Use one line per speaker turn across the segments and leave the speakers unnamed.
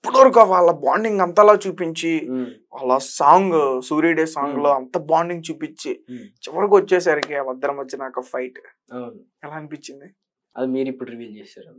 ఇప్పటివరకు వాళ్ళ బాండింగ్ అంతలా చూపించి
ఉమ్,
వాళ్ళ సాంగ్ సూర్యుడే సాంగ్ లో
Hmm.
అంత బాండింగ్ చూపించి
ఉమ్,
చివరికి వచ్చేసరికి వాళ్ళిద్దరం మధ్య నాకు ఫైట్
అవును
ఎలా అనిపించింది
అది మీరు ఇప్పుడు రివీల్ చేశారు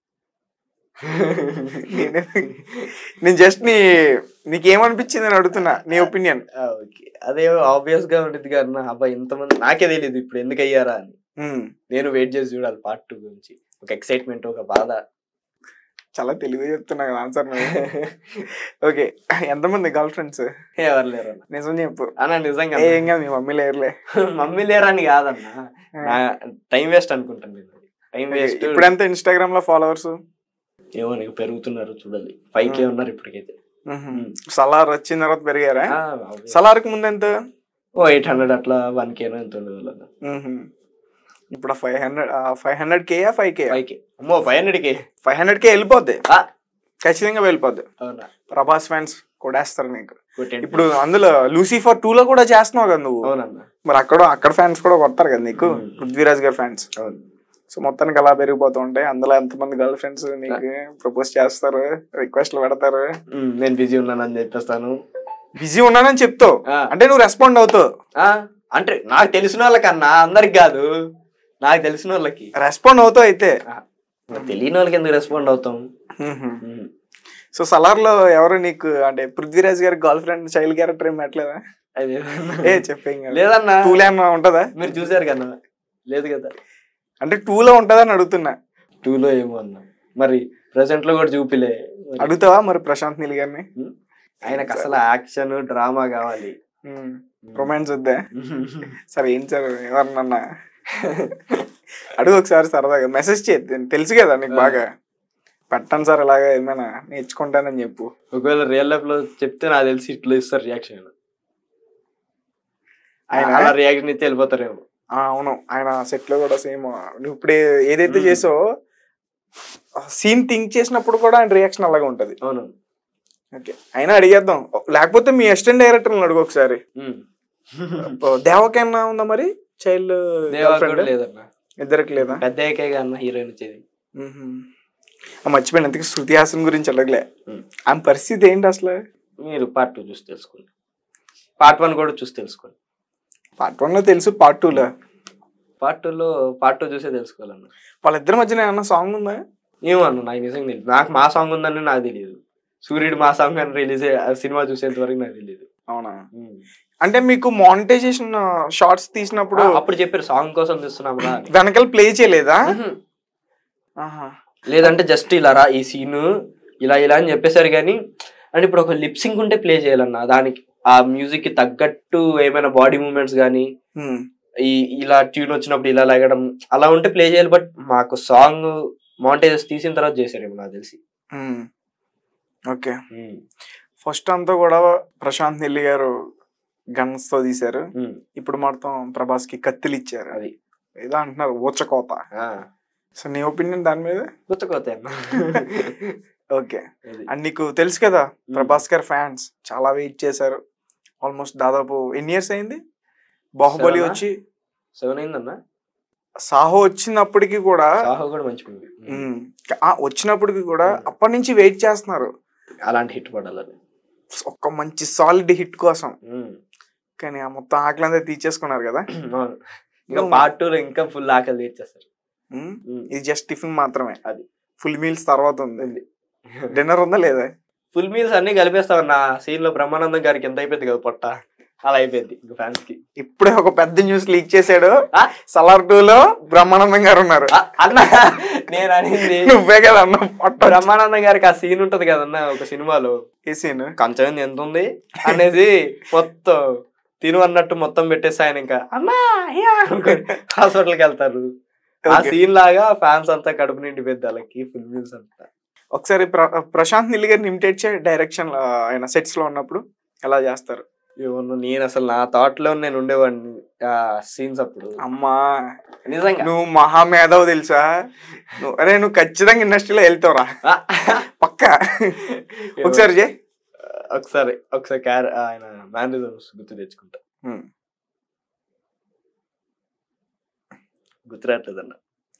నేనే- నేను జస్ట్ నీ నీకేమనిపించింది అని అడుగుతున్నా నీ ఒపీనియన్
ఓకే అదే ఆబ్వియస్ గా ఉంటుంది కదా అబ్బాయి ఇంతమంది నాకే తెలియదు ఇప్పుడు ఎందుకు అయ్యారా అని నేను వెయిట్ చేసి చూడాలి పార్ట్ టూ గురించి ఒక ఎక్సైట్మెంట్ ఒక బాధ
చాలా తెలివిగా చెప్తున్నా కదా ఆన్సర్ ఓకే ఎంతమంది గర్ల్ ఫ్రెండ్స్
ఎవరు లేరు అన్న
నిజం చెప్పు
అన్న నిజంగా
ఏ, ఏం కాదు మీ మమ్మీ లేరులే
మమ్మీ లేరని కాదన్న టైం వేస్ట్ అనుకుంటాను నేను టైం వేస్ట్
ఇప్పుడు ఎంత ఇన్స్టాగ్రామ్ లో ఫాలోవర్స్
ఏమో నీకు పెరుగుతున్నారు చూడాలి ఫైవ్ కే ఉన్నారు ఇప్పటికైతే
సలార్ వచ్చిన తర్వాత పెరిగారా
ఆ, obvious.
సలార్కి ముందు ఎంత
ఓ ఎయిట్ హండ్రెడ్ అట్లా వన్ కేనో ఎంత ఉండదు
మ్మ్. ఇప్పుడు ఫైవ్ హండ్రెడ్ ఫైవ్ హండ్రెడ్ కేయా ఫైవ్ కే
ఫైవ్ కే అమ్మో five hundred K
five hundred K వెళ్ళిపోద్ది
ఆ.
ఖచ్చితంగా వెళ్ళిపోద్ది
అవునా
ప్రభాస్ ఫ్యాన్స్ కొడేస్తారు నీకు
కొట్టండి.
ఇప్పుడు అందులో లూసిఫర్ టూ లో కూడా చేస్తున్నావు కదా నువ్వు
అవునన్న
మరి అక్కడ అక్కడ ఫ్యాన్స్ కూడా కొడతారు కదా నీకు
మ్మ్.
పృథ్వీరాజ్ గారి ఫ్యాన్స్
అవును
సో మొత్తానికి అలా పెరిగిపోతూ ఉంటాయి అందులో ఎంతమంది గర్ల్ ఫ్రెండ్స్ నీకు ప్రపోజ్ చేస్తారు రిక్వెస్ట్లు పెడతారు
ఉమ్, నేను బిజీ ఉన్నానని చెప్పేస్తాను
బిజీ ఉన్నానని చెప్తావు
ఆ.
అంటే నువ్వు రెస్పాండ్ అవుతావు
ఆ, అంటే నాకు తెలిసిన వాళ్ళకన్నా అందరికి కాదు నాకు తెలిసిన వాళ్ళకి
రెస్పాండ్ అవుతావు అయితే
మరి తెలియని వాళ్ళకి ఎందుకు రెస్పాండ్ అవుతాం
మ్మ్.
ఉమ్.
సో సలార్ లో ఎవరు నీకు అంటే పృథ్వీరాజ్ గారి గర్ల్ ఫ్రెండ్ చైల్డ్ క్యారెక్టర్ ఏం పెట్టలేదా
అదే
ఏ చెప్పేం
లేదన్నా
టూలో ఏమన్నా ఉంటదా
మీరు చూసారు కదా లేదు కదా
అంటే టూలో ఉంటదని అడుగుతున్నా
టూలో ఏమో అన్న మరి ప్రెసెంట్ లో కూడా చూపిలే మరి
అడుగుతావా మరి ప్రశాంత్ నీల్ గారిని
ఆయనకు అసలు యాక్షన్ డ్రామా కావాలి
రొమాన్స్ వద్దా సరే ఏంటి సార్ ఎవరినన్నా అడుగు ఒకసారి సరదాగా మెసేజ్ చే తెలుసు కదా నీకు బాగా పెట్టండి సార్ ఇలాగా ఏమైనా నేర్చుకుంటానని చెప్పు
ఒకవేళ రియల్ లైఫ్ లో చెప్తే నాకు తెలిసి ఇట్లా ఇస్తారు రియాక్షన్ ఆయన
ఆయన-
అలా రియాక్షన్ ఇస్తే వెళ్ళిపోతారేమో
ఆ, అవును ఆయన సెట్ లో కూడా సేమ్ నువ్వు ఇప్పుడు ఏ- ఏదైతే
మ్మ్.
చేసావో సీన్ థింక్ చేసినప్పుడు కూడా ఆయన రియాక్షన్ అలాగే ఉంటది
అవును
ఓకే అయినా అడిగేద్దాం లేకపోతే మీ అసిస్టెంట్ డైరెక్టర్ అడుగు ఒకసారి
ఉమ్.
దేవకన్నా ఉందా మరి చైల్డ్
దేవా కూడా లేదన్న
ఇద్దరికి లేదా
పెద్ద ఏకైగా అన్న హీరోయిన్ వచ్చేది
మ్మ్. ఆ, మర్చిపోయాను ఎందుకు శృతి హాసన్ గురించి అడగలే
మ్మ్.
ఆమె పరిస్థితి ఏంటి అసలు
మీరు పార్ట్ టూ చూసి తెలుసుకోండి పార్ట్ వన్ కూడా చూసి తెలుసుకోండి
పార్ట్ వన్ లో తెలుసు పార్ట్ టూ లో
పార్ట్ టూ లో పార్ట్ టూ చూసే తెలుసుకోవాలన్న
వాళ్ళిద్దరి మధ్యన ఏమన్నా సాంగ్ ఉందా
ఏమో అన్న నాకు నిజంగా తెలియదు నాకు మా సాంగ్ ఉందని నాకు తెలియదు సూర్యుడు మా సాంగ్ అని రిలీజ్ సినిమా చూసేంత వరకు నాకు తెలియదు
అవునా అంటే మీకు మానిటైజేషన్ షార్ట్స్ తీసినప్పుడు
అప్పుడు చెప్పారు సాంగ్ కోసం తీస్తున్నాం రా అని.
వెనకాల ప్లే చేయలేదా
మ్హూ.
ఆహా.
లేదంటే జస్ట్ ఇలా రా ఈ సీన్ ఇలా ఇలా అని చెప్పేశారు కానీ అంటే ఇప్పుడు ఒక లిప్సింగ్ ఉంటే ప్లే చేయాలన్న దానికి ఆ మ్యూజిక్ కి తగ్గట్టు ఏమైనా బాడీ మూమెంట్స్ కానీ
మ్మ్.
ఈ ఇలా ట్యూన్ వచ్చినప్పుడు ఇలా లాగడం అలా ఉంటే ప్లే చేయాలి బట్ మాకు సాంగ్ మాంటేజెస్ తీసిన తర్వాత చేశారేమో నాకు తెలిసి
మ్మ్. ఓకే ఫస్ట్ అంతా కూడా ప్రశాంత్ నెల్లి గారు గన్స్ తో తీశారు
ఉమ్,
ఇప్పుడు మొత్తం ప్రభాస్ కి కత్తిలు ఇచ్చారు
అది
ఏదో అంటున్నారు ఊచకోత
ఆ,
సో నీ ఒపీనియన్ దాని మీద
గుర్తుకోతే అన్న
ఓకే
అది.
అండ్ నీకు తెలుసు కదా ప్రభాస్ గారి ఫ్యాన్స్ చాలా వెయిట్ చేశారు ఆల్మోస్ట్ దాదాపు ఎన్ని ఇయర్స్ అయింది బాహుబలి
Seven ఆ?
వచ్చి
సెవెన్ అయిందన్న
సాహో వచ్చినప్పటికి కూడా
సాహో కూడా మంచి మూవీ
ఉమ్, ఆ, వచ్చినప్పటికి కూడా అప్పటి నుంచి వెయిట్ చేస్తున్నారు
అలాంటి హిట్ పడాలని
ఒక మంచి సాలిడ్ హిట్ కోసం
ఉమ్,
కానీ ఆ మొత్తం ఆకలి తీసేసుకున్నారు కదా
అవును. ఇంకా పార్ట్ టూ లో ఇంకా ఫుల్ ఆకలి తీర్చేస్తారు
ఉమ్,
ఉమ్,
ఇది జస్ట్ టిఫిన్ మాత్రమే
అది.
ఫుల్ మీల్స్ తర్వాత ఉంది
ఉంది.
డిన్నర్ ఉందా లేదా
ఫుల్ మీల్స్ అన్ని కలిపేస్తామన్న సీన్ లో బ్రహ్మానందం గారికి ఎంత అయిపోయింది కదా పొట్ట అలా అయిపోయింది ఇంకా ఫ్యాన్స్ కి
ఇప్పుడే ఒక పెద్ద న్యూస్ లీక్ చేశాడు
ఆ?
సలార్ టూ లో బ్రహ్మానందం గారు ఉన్నారు
ఆ, అన్న నేను అనేది
నువ్వే కదా అన్న పొట్ట
బ్రహ్మానందం గారికి ఆ సీన్ ఉంటది కదన్న ఒక సినిమాలో
ఈ సీన్
కంచం ఎంత ఉంది అనేది మొత్తం తిను అన్నట్టు మొత్తం పెట్టేసి ఆయన ఇంకా అన్నా హాస్పిటల్కి వెళ్తారు ఆ
Okay.
సీన్ లాగా ఫ్యాన్స్ అంతా కడుపు నిండి పెద్దలకి ఫుల్ మీల్స్ అంతా
ఒకసారి ప్ర- ప్రశాంత్ నిల్ గారిని ఇమిటేట్ చేయ డైరెక్షన్ ఆయన సెట్స్ లో ఉన్నప్పుడు ఎలా చేస్తారు
ఏమన్నా నేను అసలు నా థాట్ లో నేను ఉండేవాడిని ఆ సీన్స్ అప్పుడు
అమ్మా
నిజంగా
నువ్వు మహామేధావు తెలుసా నువ్వు అరే నువ్వు ఖచ్చితంగా ఇండస్ట్రీలో వెళ్తావురా
ఆ,
పక్క ఒకసారి చేయి
ఒకసారి ఒకసారి క్యార ఆయన మేనరిజమ్స్ గుర్తు తెచ్చుకుంటా
హ్మ్.
గుర్తురాట్లేదన్న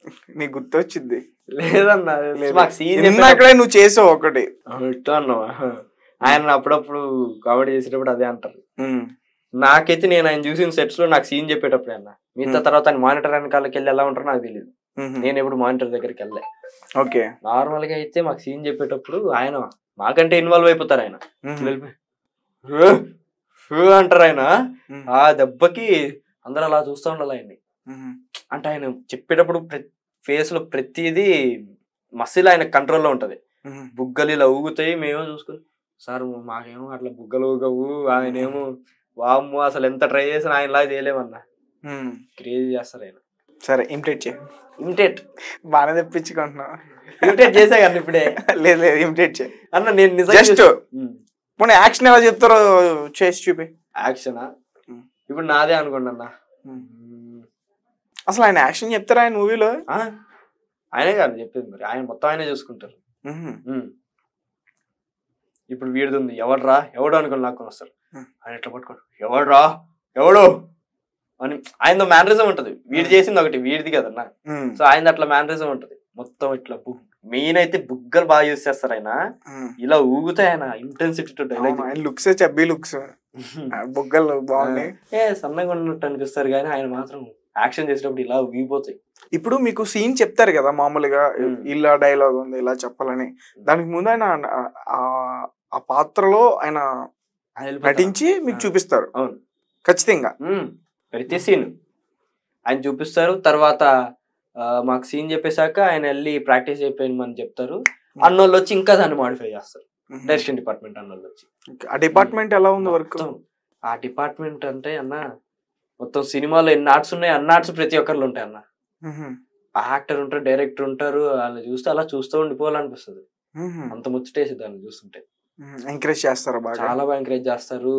నీకు గుర్తొచ్చింది
లేదన్నా మాకు సీన్
ఇందాకడే నువ్వు చేసావు ఒకటి
ఇట్లా అన్నావా ఆయన అప్పుడప్పుడు కామెడీ చేసేటప్పుడు అదే అంటారు
ఉమ్,
నాకైతే నేను ఆయన చూసిన సెట్స్ లో నాకు సీన్ చెప్పేటప్పుడే అన్న మిగతా
Hmm.
తర్వాత ఆయన మానిటర్ వెనకాలకి వెళ్ళి ఎలా ఉంటారో నాకు తెలియదు
ఉమ్,
నేను ఎప్పుడు మానిటర్ దగ్గరికి వెళ్ళే
ఓకే
నార్మల్ గా అయితే మాకు సీన్ చెప్పేటప్పుడు ఆయన మాకంటే ఇన్వాల్వ్ అయిపోతారు ఆయన
ఉమ్,
వెళ్ళిపోయి, "హే, హే" అంటారు ఆయన
ఉమ్,
ఆ దెబ్బకి అందరూ అలా చూస్తూ ఉండాలి ఆయన్ని
ఉమ్,
అంటే ఆయన చెప్పేటప్పుడు ఫేస్ లో ప్రతిదీ మసిల్ ఆయన కంట్రోల్లో ఉంటది
ఉమ్,
బుగ్గలు ఇలా ఊగుతాయి మేమో చూసుకుని సార్ మాకేమో అట్లా బుగ్గలు ఊగవు ఆయన ఏమో వాము అసలు ఎంత ట్రై చేసినా ఆయన లాగా చేయలేమన్నా
ఉమ్.
క్రేజీ చేస్తారు ఆయన
సరే ఇమిటేట్ చేయి
ఇమిటేట్
బాగానే తెప్పించుకుంటున్నావు
ఇమిటేట్ చేసా కానీ ఇప్పుడే
లేదు లేదు ఇమిటేట్ చేయి
అన్న నేను నిజంగా
జస్ట్ పోనీ యాక్షన్ ఎలా చెప్తారో చేసి చూపి
యాక్షన్
Hmm.
ఇప్పుడు నాదే అనుకోండి అన్న
అసలు ఆయన యాక్షన్ చెప్తారా ఆయన మూవీలో
ఆ, ఆయనే కాదు చెప్పింది మరి ఆయన మొత్తం ఆయనే చూసుకుంటారు ఉమ్. ఇప్పుడు వీడిది ఉంది ఎవడ్రా ఎవడు అనుకుని నాకు వస్తారు
Hmm.
ఆయన ఎట్లా పట్టుకోడు ఎవడ్రా ఎవడు అని ఆయనతో మేనరిజం ఉంటది వీడు చేసింది ఒకటి వీడిది కదన్న సో ఆయన అట్లా మేనరిజం ఉంటది మొత్తం ఇట్లా మెయిన్ అయితే బుగ్గలు బాగా యూస్ చేస్తారు ఆయన ఇలా ఊగుతాయి ఆయన ఇంటెన్సిటీ టు డైలాగ్
ఆయన లుక్స్ చబ్బీ లుక్స్ బొగ్గలు బాగున్నాయి
ఏ సన్నగా ఉన్నట్టు అనిపిస్తారు కానీ ఆయన మాత్రం యాక్షన్ చేసేటప్పుడు ఇలా ఊగిపోతాయి
ఇప్పుడు మీకు సీన్ చెప్తారు కదా మామూలుగా
Hmm.
ఇలా డైలాగ్ ఉంది ఇలా చెప్పాలని దానికి ముందు ఆయన ఆ- ఆ- ఆ పాత్రలో ఆయన
ఆయన వెళ్ళిపోతారు.
నటించి మీకు
Ah.
చూపిస్తారు
అవును
ఖచ్చితంగా
ఉమ్, ప్రతి సీన్ ఆయన చూపిస్తారు తర్వాత ఆ, మాకు సీన్ చెప్పేశాక ఆయన వెళ్ళి ప్రాక్టీస్ చేయమని చెప్తారు అన్నోళ్ళు వచ్చి ఇంకా దాన్ని మాడిఫై చేస్తారు డైరెక్షన్ డిపార్ట్మెంట్ అన్నోళ్ళు వచ్చి
ఆ డిపార్ట్మెంట్ ఎలా ఉంది వర్క్
మొత్తం ఆ డిపార్ట్మెంట్ అంటే అన్న మొత్తం సినిమాలో ఎన్ని ఆర్ట్స్ ఉన్నాయి అన్ని ఆర్ట్స్ ప్రతి ఒక్కరిలో ఉంటాయి అన్న యాక్టర్ ఉంటారు డైరెక్టర్ ఉంటారు వాళ్ళని చూస్తే అలా చూస్తూ ఉండిపోవాలనిపిస్తుంది అంత ముచ్చటేసి దాన్ని చూస్తుంటే
ఎంకరేజ్ చేస్తారు బాగా
చాలా బాగా ఎంకరేజ్ చేస్తారు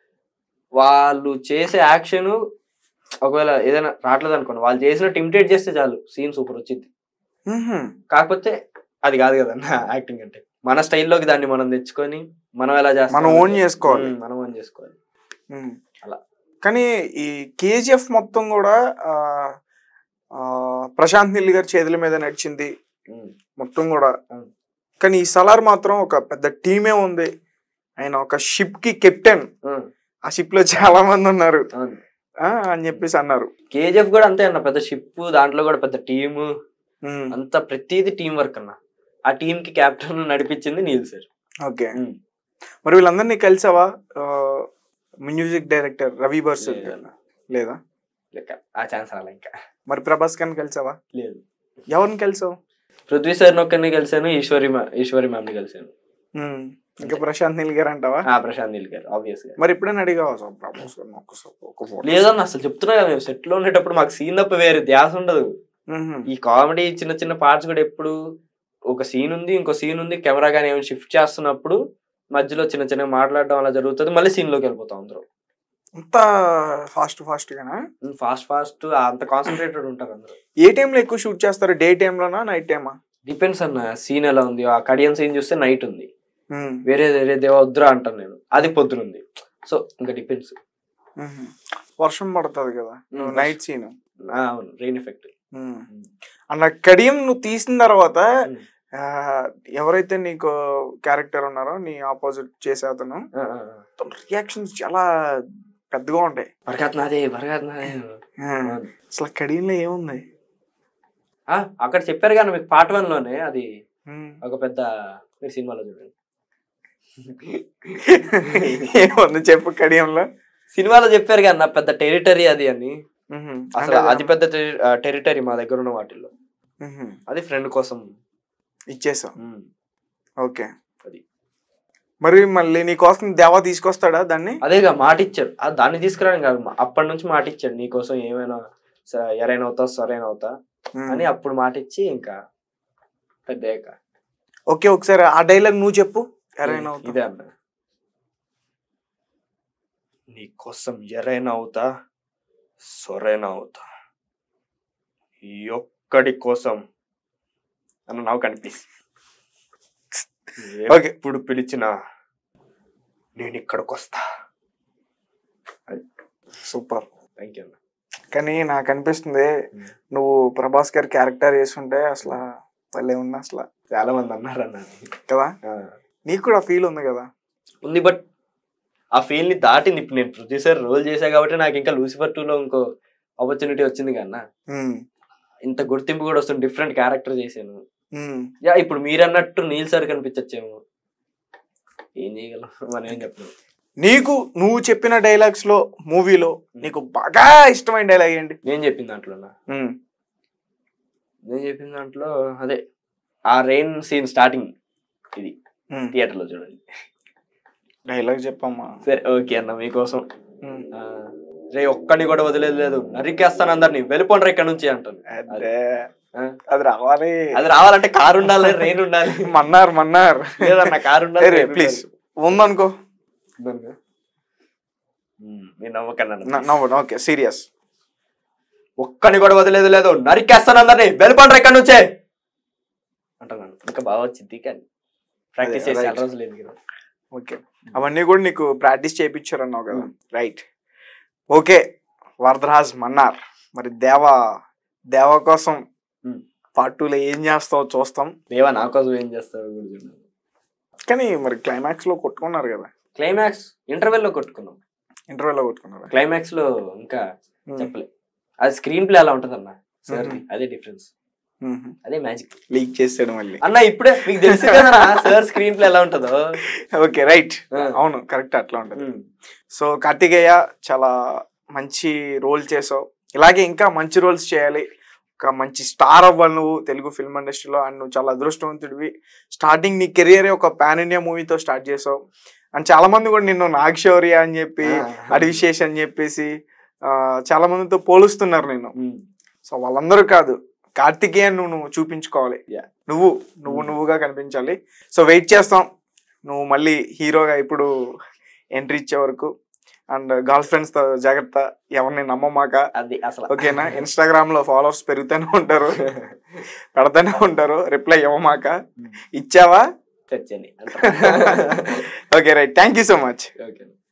వాళ్ళు చేసే యాక్షన్ ఒకవేళ ఏదైనా రావట్లేదు అనుకోండి వాళ్ళు చేసినట్టు ఇమిటేట్ చేస్తే చాలు సీన్ సూపర్ వచ్చింది
మ్మ్.
కాకపోతే అది కాదు కదన్న యాక్టింగ్ అంటే మన స్టైల్లోకి దాన్ని మనం తెచ్చుకొని మనం ఎలా చేస్తాం
మనం own చేసుకోవాలి.
ఉమ్, మనం ఓన్ చేసుకోవాలి
మ్మ్.
అలా.
కానీ ఈ కేజీఎఫ్ మొత్తం కూడా ఆ, ఆ, ప్రశాంత్ నీల్ గారి చేతుల మీద నడిచింది
ఉమ్,
మొత్తం కూడా
అవును.
కానీ ఈ సలార్ మాత్రం ఒక పెద్ద టీమే ఉంది ఆయన ఒక షిప్ కి కెప్టెన్
ఉమ్,
ఆ షిప్ లో చాలా మంది ఉన్నారు
అవును
ఆ, అని చెప్పేసి అన్నారు
కేజీఎఫ్ కూడా అంతే అన్న పెద్ద షిప్ దాంట్లో కూడా పెద్ద టీమ్
మ్మ్.
అంత ప్రతిదీ టీం వర్క్ అన్న ఆ టీం కి కెప్టెన్ నడిపించింది నీల్ సార్
ఓకే మరి వీళ్ళందరినీ కలిసావా మ్యూజిక్ డైరెక్టర్ రవి బర్స్ లేదా
ఆ ఛాన్స్ రాలే ఇంకా
మరి ప్రభాస్ ఖాన్ కలిసావా
లేదు
ఎవరిని కలిసావు
పృథ్వీ సార్ ఒక్కరిని కలిసాను ఈశ్వరి మా- ఈశ్వరి మ్యామ్ ని కలిసాను
మ్మ్. ఇంకా ప్రశాంత్ నీల్ గారు అంటావా
ఆ ప్రశాంత్ నీల్ గారు ఆబ్వియస్ గా
మరి ఎప్పుడైనా అడిగావా సార్ ప్రభాస్ గారిని ఒక్కసారి ఒక photo?
లేదన్న అసలు చెప్తున్నా కదా మేము సెట్ లో ఉండేటప్పుడు మాకు సీన్ తప్ప వేరే ధ్యాస ఉండదు
మ్మ్.
ఈ కామెడీ చిన్న చిన్న పార్ట్స్ కూడా ఎప్పుడు ఒక సీన్ ఉంది ఇంకో సీన్ ఉంది కెమెరా కానీ ఏమైనా షిఫ్ట్ చేస్తున్నప్పుడు మధ్యలో చిన్న చిన్న మాట్లాడడం అలా జరుగుతుంది మళ్ళీ సీన్ లోకి వెళ్ళిపోతాం అందరూ
అంత ఫాస్ట్ ఫాస్ట్ గానా
ఫాస్ట్ ఫాస్ట్ అంత కాన్సన్ట్రేటెడ్ ఉంటారు అందరూ
ఏ టైంలో ఎక్కువ షూట్ చేస్తారు డే లోనా నైట్ టైమా
డిపెండ్స్ అన్న సీన్ ఎలా ఉంది ఆ కడియన్ సీన్ చూస్తే నైట్ ఉంది వేరే వేరే దేవద్రా అంటాను నేను అది పొద్దునుంది సో ఇంకా డిపెండ్స్
వర్షం పడుతుంది కదా నువ్వు
వర్షం.
నైట్ సీన్
అవును రెయిన్ ఎఫెక్ట్
అన్న కడియం నువ్వు తీసిన తర్వాత
మ్మ్.
ఆ, ఎవరైతే నీకు క్యారెక్టర్ ఉన్నారో నీ ఆపోజిట్ చేసే అతను రియాక్షన్స్ చాలా పెద్దగా ఉంటాయి
బరగాత్ నాదే బరగాత్ నాదే
ఆ, అసలు కడియంలో ఏముంది
ఆ, అక్కడ చెప్పారు కానీ మీకు పార్ట్ వన్ లోనే అది
మ్మ్.
ఒక పెద్ద మీరు సినిమాలో చూడండి
ఏముంది చెప్పు కడియంలో
సినిమాలో చెప్పారు కానీ నా పెద్ద టెరిటరీ అది అని
మ్మ్.
అసలు
అంటే
అది పెద్ద టెరిటరీ మా దగ్గర ఉన్న వాటిల్లో
మ్మ్.
అది ఫ్రెండ్ కోసం
ఇచ్చేసాం
ఉమ్.
ఓకే
అది.
మరి మళ్ళీ నీ కోసం దేవా తీసుకొస్తాడా దాన్ని
అదేగా మాట ఇచ్చాడు ఆ దాన్ని తీసుకురావడం కాదు మా- అప్పటి నుంచి మాట ఇచ్చాడు నీకోసం ఏమైనా స- ఎరైనా అవుతా సరైన అవుతా
మ్మ్.
అని అప్పుడు మాట ఇచ్చి ఇంకా పెద్ద
ఓకే ఒకసారి ఆ డైలాగ్ నువ్వు చెప్పు ఎరైనా అవుతా.
ఇదే అన్న నీకోసం ఎరైనా అవుతా సొరైనా అవుతా ఈ ఒక్కడి కోసం అన్న నాకు కనిపిస్తుంది
Okay.
ఎప్పుడు పిలిచినా నేను ఇక్కడికి వస్తా
సూపర్
థ్యాంక్ యూ అన్న
కానీ నాకు అనిపిస్తుంది నువ్వు ప్రభాస్ గారి క్యారెక్టర్ చేస్తుంటే అసలు భలే ఉన్నా అసలు
చాలా మంది అన్నారు అన్న
కదా నీకు కూడా ఫీల్ ఉంది కదా
ఉంది బట్ ఆ ఫీల్ ని దాటింది ఇప్పుడు నేను ప్రొడ్యూసర్ రోల్ చేశా కాబట్టి నాకు ఇంకా లూసిఫర్ టూ లో ఇంకో ఆపర్చునిటీ వచ్చింది కన్నా
ఉమ్,
ఇంత గుర్తింపు కూడా వస్తుంది డిఫరెంట్ క్యారెక్టర్ చేశాను
ఉమ్.
యా ఇప్పుడు మీరన్నట్టు నీల్ సార్ కనిపించచ్చేమో ఏం చేయగలం మనం ఏం చెప్పలేం
నీకు నువ్వు చెప్పిన డైలాగ్స్ లో మూవీలో నీకు బాగా ఇష్టమైన డైలాగ్ ఏంటి
నేను చెప్పిన దాంట్లోనా
ఉమ్,
నేను చెప్పిన దాంట్లో అదే ఆ రెయిన్ సీన్ స్టార్టింగ్ ఇది
ఉమ్.
థియేటర్ లో చూడండి
డైలాగ్ చెప్పమ్మా
సరే ఓకే అన్న మీకోసం
ఉమ్.
ఆ, రే ఒక్కడిని కూడా వదిలేదు లేదు నరికేస్తాను అందరిని వెళ్ళిపోండి ఇక్కడ నుంచి అంటాను
అదే
ఆ,
అది రావాలి
అది రావాలంటే కారు ఉండాలి రెయిన్ ఉండాలి
మన్నారు మన్నారు
లేదన్న కారు ఉండాలి rain
ప్లీజ్
ఉండాలి.
ఉందనుకో
ఉమ్, మీరు నమ్మకండి అన్న,
న-
please.
నవ్వు ఓకే సీరియస్
ఒక్కడిని కూడా వదిలేదు లేదు నరికేస్తాను అందరిని వెళ్ళిపోండి ఇక్కడ నుంచే అంటున్నాను ఇంకా బాగా వచ్చింది కానీ ప్రాక్టీస్
అదే,
చేసి
right.
చాలా రోజులు లేదు కదా
ఓకే అవన్నీ కూడా నీకు ప్రాక్టీస్ చేయించారు అన్నావు కదా రైట్ ఓకే వరదరాజ్ మన్నార్ మరి దేవా దేవ కోసం
Hmm.
పార్ట్ టూలో ఏం చేస్తావో చూస్తాం
దేవా నా కోసం ఏం చేస్తావు కూడా చూడండి
కానీ మరి క్లైమాక్స్ లో కొట్టుకున్నారు కదా
క్లైమాక్స్ ఇంటర్వెల్ లో కొట్టుకున్నాం
ఇంటర్వ్యూలో కొట్టుకున్నారు
క్లైమాక్స్ లో ఇంకా
Hmm.
చెప్పలే అది స్క్రీన్ ప్లే అలా ఉంటది అన్న సార్
Mhm.
అదే డిఫరెన్స్
మ్మ్.
అదే మ్యాజిక్
లీక్ చేసాడు మళ్ళీ
అన్న ఇప్పుడే మీకు తెలుసు కదా సార్ స్క్రీన్ ప్లే ఎలా ఉంటుందో
ఓకే రైట్
Ah.
అవును కరెక్ట్ అట్లా ఉంటుంది
ఉమ్.
సో కార్తికేయ చాలా మంచి రోల్ చేసావు ఇలాగే ఇంకా మంచి రోల్స్ చేయాలి ఒక మంచి స్టార్ అవ్వాలి నువ్వు తెలుగు ఫిల్మ్ ఇండస్ట్రీలో అండ్ నువ్వు చాలా అదృష్టవంతుడివి స్టార్టింగ్ నీ కెరియర్ ఒక పాన్ ఇండియా మూవీతో స్టార్ట్ చేసావు అండ్ చాలా మంది కూడా నిన్ను నాగశౌర్య అని చెప్పి
Ah.
అడివిశేష్ అని చెప్పేసి ఆ, చాలా మందితో పోలుస్తున్నారు నేను
ఉమ్.
సో వాళ్ళందరూ కాదు కార్తికేయ నువ్వు నువ్వు చూపించుకోవాలి
Yeah.
నువ్వు నువ్వు నువ్వుగా కనిపించాలి సో వెయిట్ చేస్తాం నువ్వు మళ్ళీ హీరోగా ఇప్పుడు ఎంట్రీ ఇచ్చే వరకు అండ్ గర్ల్ ఫ్రెండ్స్ తో జాగ్రత్త ఎవరిని నమ్మమాక
అది అసలు
ఓకేనా ఇన్స్టాగ్రామ్ లో ఫాలోవర్స్ పెరుగుతూనే ఉంటారు పెడతానే ఉంటారు రిప్లై ఇవ్వమాక ఇచ్చావా
చచ్చని
okay right thank you so much
okay